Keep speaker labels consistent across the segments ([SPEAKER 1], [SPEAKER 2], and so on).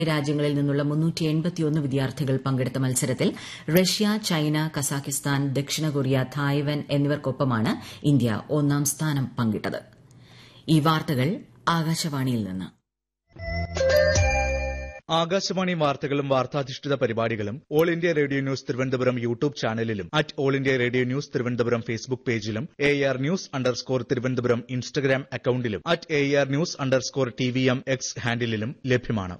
[SPEAKER 1] രാജ്യങ്ങളിൽ നിന്നുള്ള മുന്നൂറ്റി എൺപത്തിയൊന്ന് വിദ്യാർത്ഥികൾ പങ്കെടുത്ത മത്സരത്തിൽ റഷ്യ ചൈന കസാഖിസ്ഥാൻ ദക്ഷിണ കൊറിയ തായ്വാൻ എന്നിവർക്കൊപ്പമാണ് ഇന്ത്യ ഒന്നാം സ്ഥാനം പങ്കിട്ടത് ഈ വാർത്തകൾ ആകാശവാണിയിൽ നിന്ന്
[SPEAKER 2] ആകാശവാണി വാർത്തകളും വാർത്താധിഷ്ഠിത പരിപാടികളും all India radio news Thiruvananthapuram YouTube ചാനലിലും at all India radio news Thiruvananthapuram Facebook പേജിലും A R news underscore Thiruvananthapuram Instagram അക്കൌണ്ടിലും at A R news underscore T V M X ഹാൻഡിലും ലഭ്യമാണ്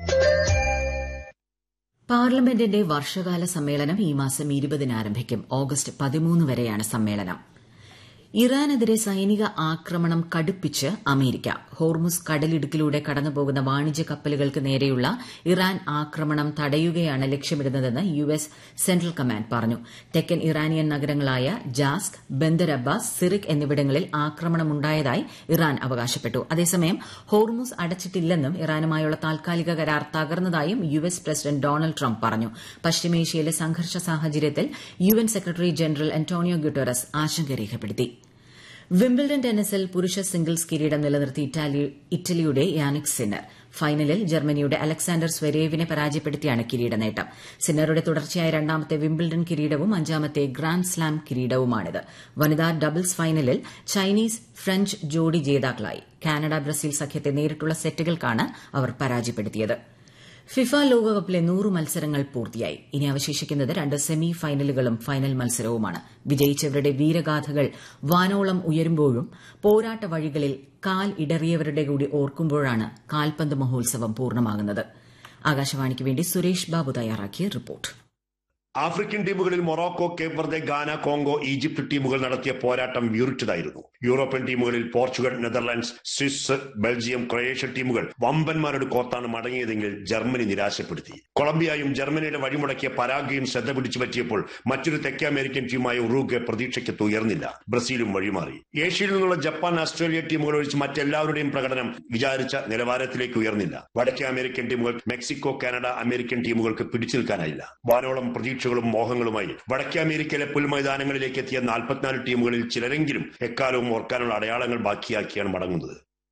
[SPEAKER 1] പാർലമെന്റിന്റെ വർഷകാല സമ്മേളനം ഈ മാസം ഇരുപതിന് ആരംഭിക്കും ഓഗസ്റ്റ് പതിമൂന്ന് വരെയാണ് സമ്മേളനം ഇറാനെതിരെ സൈനിക ആക്രമണം കടുപ്പിച്ച് അമേരിക്ക ഹോർമുസ് കടലിടുക്കിലൂടെ കടന്നുപോകുന്ന വാണിജ്യ കപ്പലുകൾക്ക് നേരെയുള്ള ഇറാൻ ആക്രമണം തടയുകയാണ് ലക്ഷ്യമിടുന്നതെന്ന് യു എസ് സെൻട്രൽ കമാൻഡ് പറഞ്ഞു തെക്കൻ ഇറാനിയൻ നഗരങ്ങളായ ജാസ്ക് ബന്ദർ അബ്ബാസ് സിറിക് എന്നിവിടങ്ങളിൽ ആക്രമണമുണ്ടായതായി ഇറാൻ അവകാശപ്പെട്ടു അതേസമയം ഹോർമുസ് അടച്ചിട്ടില്ലെന്നും ഇറാനുമായുള്ള താൽക്കാലിക കരാർ തകർന്നതായും U S president Donald Trump പറഞ്ഞു പശ്ചിമേഷ്യയിലെ സംഘർഷ സാഹചര്യത്തിൽ U N secretary general Antonio Guterres ആശങ്ക രേഖപ്പെടുത്തി വിംബിൾഡൺ ടെന്നീസിൽ പുരുഷ സിംഗിൾസ് കിരീടം നിലനിർത്തി ഇറ്റലിയുടെ യാനിക് സിന്നർ ഫൈനലിൽ ജർമ്മനിയുടെ അലക്സാണ്ടർ സ്വരേവിനെ പരാജയപ്പെടുത്തിയാണ് കിരീട നേട്ടം സിന്നറുടെ തുടർച്ചയായ രണ്ടാമത്തെ വിംബിൾഡൺ കിരീടവും അഞ്ചാമത്തെ ഗ്രാൻഡ് സ്ലാം കിരീടവുമാണിത് വനിതാ ഡബിൾസ് ഫൈനലിൽ ചൈനീസ് ഫ്രഞ്ച് ജോഡി ജേതാക്കളായി കാനഡ ബ്രസീൽ സഖ്യത്തെ നേരിട്ടുള്ള സെറ്റുകൾക്കാണ് അവർ പരാജയപ്പെടുത്തിയത് ഫിഫ ലോകകപ്പിലെ നൂറ് മത്സരങ്ങൾ പൂർത്തിയായി ഇനി അവശേഷിക്കുന്നത് രണ്ട് സെമി ഫൈനലുകളും ഫൈനൽ മത്സരവുമാണ് വിജയിച്ചവരുടെ വീരഗാഥകൾ വാനോളം ഉയരുമ്പോഴും പോരാട്ട വഴികളിൽ കാൽ ഇടറിയവരുടെ കൂടി ഓർക്കുമ്പോഴാണ് കാൽപന്ത് മഹോത്സവം പൂർണ്ണമാകുന്നത് ആകാശവാണിക്ക് വേണ്ടി സുരേഷ് ബാബു തയ്യാറാക്കിയ റിപ്പോർട്ട്
[SPEAKER 3] ആഫ്രിക്കൻ ടീമുകളിൽ Morocco Cape Verde Ghana Congo Egypt ടീമുകൾ നടത്തിയ പോരാട്ടം വീറിച്ചതായിരുന്നു യൂറോപ്യൻ ടീമുകളിൽ Portugal Netherlands Swiss Belgium Croatia ടീമുകൾ വമ്പന്മാരുടെ കോർത്താണ് മടങ്ങിയതെങ്കിൽ ജർമ്മനി നിരാശപ്പെടുത്തി കൊളംബിയയും ജർമ്മനിയുടെ വഴിമുടക്കിയ പരാഗ്വയും ശ്രദ്ധ പിടിച്ചു പറ്റിയപ്പോൾ മറ്റൊരു തെക്കേ അമേരിക്കൻ ടീമായ ഉറൂഗെ പ്രതീക്ഷയ്ക്ക് ഉയർന്നില്ല ബ്രസീലും വഴിമാറി ഏഷ്യയിൽ നിന്നുള്ള ജപ്പാൻ ഓസ്ട്രേലിയ ടീമുകൾ ഒഴിച്ച് മറ്റെല്ലാവരുടെയും പ്രകടനം വിചാരിച്ച നിലവാരത്തിലേക്ക് ഉയർന്നില്ല വടക്കേ അമേരിക്കൻ ടീമുകൾ മെക്സിക്കോ കാനഡ അമേരിക്കൻ ടീമുകൾക്ക് പിടിച്ചു നിൽക്കാനായില്ല വാനോളം പ്രതീക്ഷകളും മോഹങ്ങളുമായി വടക്കേ അമേരിക്കയിലെ പുൽമൈതാനങ്ങളിലേക്ക് എത്തിയ നാൽപ്പത്തിനാല് ടീമുകളിൽ ചിലരെങ്കിലും എക്കാലവും ഓർക്കാനുള്ള അടയാളങ്ങൾ ബാക്കിയാക്കിയാണ് മടങ്ങുന്നത്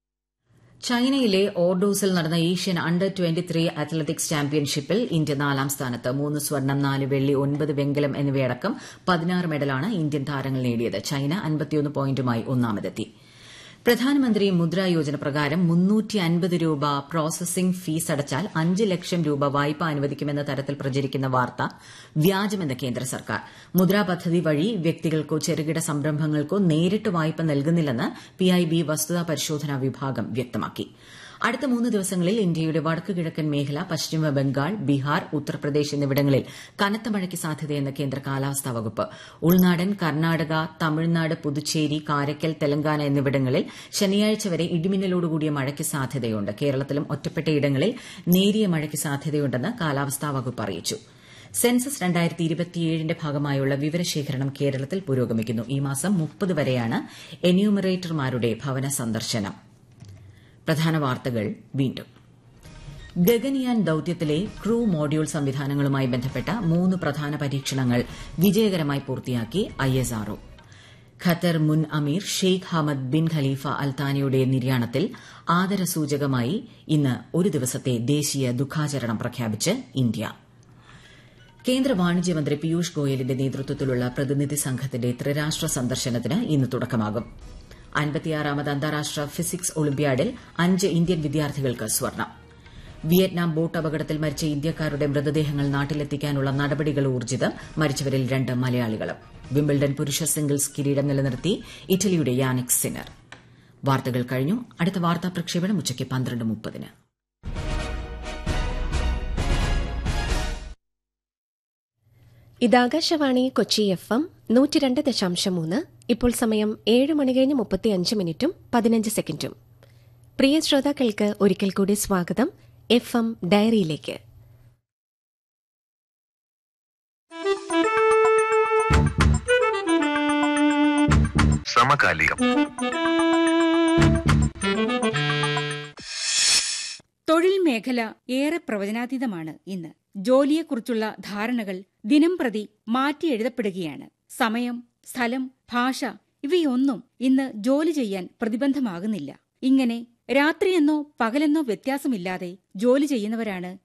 [SPEAKER 1] ചൈനയിലെ ഓർഡോസിൽ നടന്ന Asian under twenty three athletics ചാമ്പ്യൻഷിപ്പിൽ ഇന്ത്യ നാലാം സ്ഥാനത്ത് മൂന്ന് സ്വർണം നാല് വെള്ളി ഒൻപത് വെങ്കലം എന്നിവയടക്കം പതിനാറ് മെഡലാണ് ഇന്ത്യൻ താരങ്ങൾ നേടിയത് ചൈന അൻപത്തിയൊന്ന് പോയിന്റുമായി ഒന്നാമതെത്തി പ്രധാനമന്ത്രി മുദ്രാ യോജന പ്രകാരം മുന്നൂറ്റി അൻപത് രൂപ പ്രോസസിംഗ് ഫീസ് അടച്ചാൽ അഞ്ച് ലക്ഷം രൂപ വായ്പ അനുവദിക്കുമെന്ന തരത്തിൽ പ്രചരിക്കുന്ന വാർത്ത വ്യാജമെന്ന് കേന്ദ്ര സർക്കാർ മുദ്രാ പദ്ധതി വഴി വ്യക്തികൾക്കോ ചെറുകിട സംരംഭങ്ങൾക്കോ നേരിട്ട് വായ്പ നൽകുന്നില്ലെന്ന് പിഐബി വസ്തുതാ പരിശോധനാ വിഭാഗം വ്യക്തമാക്കി അടുത്ത മൂന്ന് ദിവസങ്ങളിൽ ഇന്ത്യയുടെ വടക്കു കിഴക്കൻ മേഖല പശ്ചിമ ബംഗാൾ ബീഹാർ ഉത്തർപ്രദേശ് എന്നിവിടങ്ങളിൽ കനത്ത മഴയ്ക്ക് സാധ്യതയെന്ന് കേന്ദ്ര കാലാവസ്ഥാ വകുപ്പ് ഉൾനാടൻ കർണാടക തമിഴ്നാട് പുതുച്ചേരി കാരക്കൽ തെലങ്കാന എന്നിവിടങ്ങളിൽ ശനിയാഴ്ച വരെ ഇടിമിന്നലോടുകൂടിയ മഴയ്ക്ക് സാധ്യതയുണ്ട് കേരളത്തിലും ഒറ്റപ്പെട്ടയിടങ്ങളിൽ നേരിയ മഴയ്ക്ക് സാധ്യതയുണ്ടെന്ന് കാലാവസ്ഥാ വകുപ്പ് അറിയിച്ചു സെൻസസ് രണ്ടായിരത്തി ഇരുപത്തിയേഴിന്റെ ഭാഗമായുള്ള വിവരശേഖരണം കേരളത്തിൽ പുരോഗമിക്കുന്നു ഈ മാസം മുപ്പത് വരെയാണ് എന്യൂമറേറ്റർമാരുടെ ഭവന സന്ദർശനം പ്രധാന വാർത്തകൾ വീണ്ടും ഗഗൻയാൻ ദൌത്യത്തിലെ ക്രൂ മോഡ്യൂൾ സംവിധാനങ്ങളുമായി ബന്ധപ്പെട്ട മൂന്ന് പ്രധാന പരീക്ഷണങ്ങൾ വിജയകരമായി പൂർത്തിയാക്കി ഐഎസ്ആർഒ ഖത്തർ മുൻ Amir Sheikh Hamad bin Khalifa അൽത്താനിയുടെ നിര്യാണത്തിൽ ആദരസൂചകമായി ഇന്ന് ഒരു ദിവസത്തെ ദേശീയ ദുഃഖാചരണം പ്രഖ്യാപിച്ച് ഇന്ത്യ കേന്ദ്ര വാണിജ്യമന്ത്രി പീയൂഷ് ഗോയലിന്റെ നേതൃത്വത്തിലുള്ള പ്രതിനിധി സംഘത്തിന്റെ ത്രിരാഷ്ട്ര സന്ദർശനത്തിന് ഇന്ന് തുടക്കമാകും അൻപത്തിയാറാമത് അന്താരാഷ്ട്ര ഫിസിക്സ് ഒളിമ്പ്യാഡിൽ അഞ്ച് ഇന്ത്യൻ വിദ്യാർത്ഥികൾക്ക് സ്വർണം വിയറ്റ്നാം ബോട്ട് അപകടത്തിൽ മരിച്ച ഇന്ത്യക്കാരുടെ മൃതദേഹങ്ങൾ നാട്ടിലെത്തിക്കാനുള്ള നടപടികൾ ഊർജിതം മരിച്ചവരിൽ രണ്ട് മലയാളികളും വിംബിൾഡൺ പുരുഷ സിംഗിൾസ് കിരീടം നിലനിർത്തി ഇറ്റലിയുടെ യാനിക് സിനർ വാർത്തകൾ കഴിഞ്ഞു അടുത്ത വാർത്താ പ്രക്ഷേപണം ഉച്ചയ്ക്ക് പന്ത്രണ്ട് മുപ്പതിന്
[SPEAKER 4] ഇതാകാശവാണി കൊച്ചി എഫ് എം നൂറ്റി രണ്ട് ദശാംശം മൂന്ന് ഇപ്പോൾ സമയം ഏഴ് മണി കഴിഞ്ഞ് മുപ്പത്തി അഞ്ച് മിനിറ്റും പതിനഞ്ച് സെക്കൻഡും പ്രിയ ശ്രോതാക്കൾക്ക് ഒരിക്കൽ കൂടി സ്വാഗതം എഫ് എം ഡയറിയിലേക്ക്
[SPEAKER 5] സമകാലികം
[SPEAKER 6] തൊഴിൽ മേഖല ഏറെ പ്രവചനാതീതമാണ് ഇന്ന് ജോലിയെക്കുറിച്ചുള്ള ധാരണകൾ ദിനം പ്രതി മാറ്റി എഴുതപ്പെടുകയാണ് സമയം സ്ഥലം ഭാഷ ഇവയൊന്നും ഇന്ന് ജോലി ചെയ്യാൻ പ്രതിബന്ധമാകുന്നില്ല ഇങ്ങനെ രാത്രിയെന്നോ പകലെന്നോ വ്യത്യാസമില്ലാതെ ജോലി ചെയ്യുന്നവരാണ്